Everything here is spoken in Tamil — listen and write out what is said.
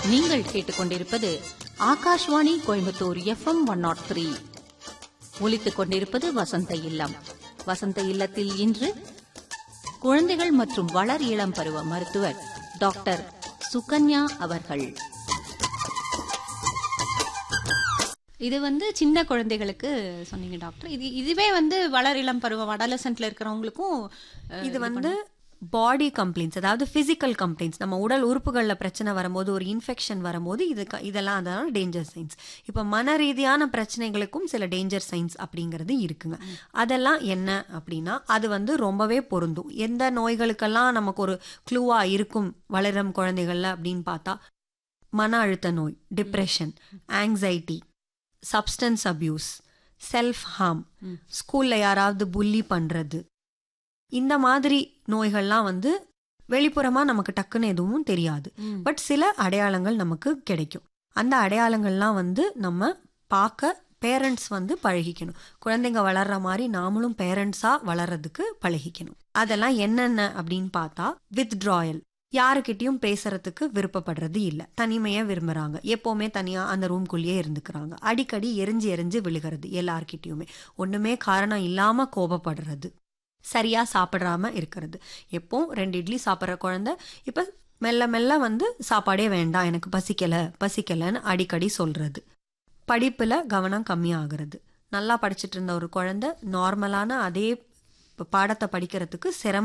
நீங்கள் கேட்டுக்கொண்டிருப்பது Akashvani Coimbatore FM one naught three ஒலித்துக் கொண்டிருப்பது வசந்த இல்லம் வசந்த இல்லத்தில் இன்று குழந்தைகள் மற்றும் வளர் இளம் பருவ மருத்துவர் டாக்டர் சுகன்யா அவர்கள் இது வந்து சின்ன குழந்தைகளுக்கு சொன்னீங்க டாக்டர் இது இதுவே வந்து வளர் இளம் பருவம் அடலசன்ட்ல இருக்கிறவங்களுக்கும் அஹ், இது வந்து பாடி கம்ப்ளைண்ட்ஸ் அதாவது பிசிக்கல் கம்ப்ளைண்ட்ஸ் நம்ம உடல் உறுப்புகளில் பிரச்சனை வரும்போது ஒரு இன்ஃபெக்ஷன் வரும்போது இது க- இதெல்லாம் அதனால டேஞ்சர் சைன்ஸ் இப்போ மன ரீதியான பிரச்சனைகளுக்கும் சில டேஞ்சர் சைன்ஸ் அப்படிங்கிறது இருக்குங்க அதெல்லாம் என்ன அப்படின்னா அது வந்து ரொம்பவே பொருந்தும் எந்த நோய்களுக்கெல்லாம் நமக்கு ஒரு க்ளூவா இருக்கும் வளரும் குழந்தைகள்ல அப்படின்னு பார்த்தா மன அழுத்த நோய் depression anxiety substance abuse self harm ஸ்கூல்ல யாராவது புல்லி பண்றது இந்த மாதிரி நோய்கள்லாம் வந்து வெளிப்புறமா நமக்கு டக்குன்னு எதுவும் தெரியாது பட் சில அடையாளங்கள் நமக்கு கிடைக்கும் அந்த அடையாளங்கள்லாம் வந்து நம்ம பார்க்க பேரண்ட்ஸ் வந்து பழகிக்கணும் குழந்தைங்க வளர்ற மாதிரி நாமளும் பேரண்ட்ஸா வளர்றதுக்கு பழகிக்கணும் அதெல்லாம் என்னென்ன அப்படின்னு பார்த்தா வித்ட்ராயல் யாருக்கிட்டயும் பேசுறதுக்கு விருப்பப்படுறது இல்ல தனிமையா விரும்புறாங்க எப்பவுமே தனியா அந்த ரூம்குள்ளேயே இருந்துக்கிறாங்க அடிக்கடி எரிஞ்சு எரிஞ்சு விழுகிறது எல்லார்கிட்டயுமே ஒண்ணுமே காரணம் இல்லாம கோபப்படுறது சரியா சாப்பிடாம இருக்கிறது எப்போ ரெண்டு இட்லி சாப்பிட்ற குழந்தை இப்ப மெல்ல மெல்ல வந்து சாப்பாடே வேண்டாம் எனக்கு பசிக்கல பசிக்கலன்னு அடிக்கடி சொல்றது படிப்புல கவனம் கம்மியாகிறது நல்லா படிச்சிட்டு இருந்த ஒரு குழந்தை நார்மலான அதே பாடத்தை படிக்கிறதுக்கு சிரமம்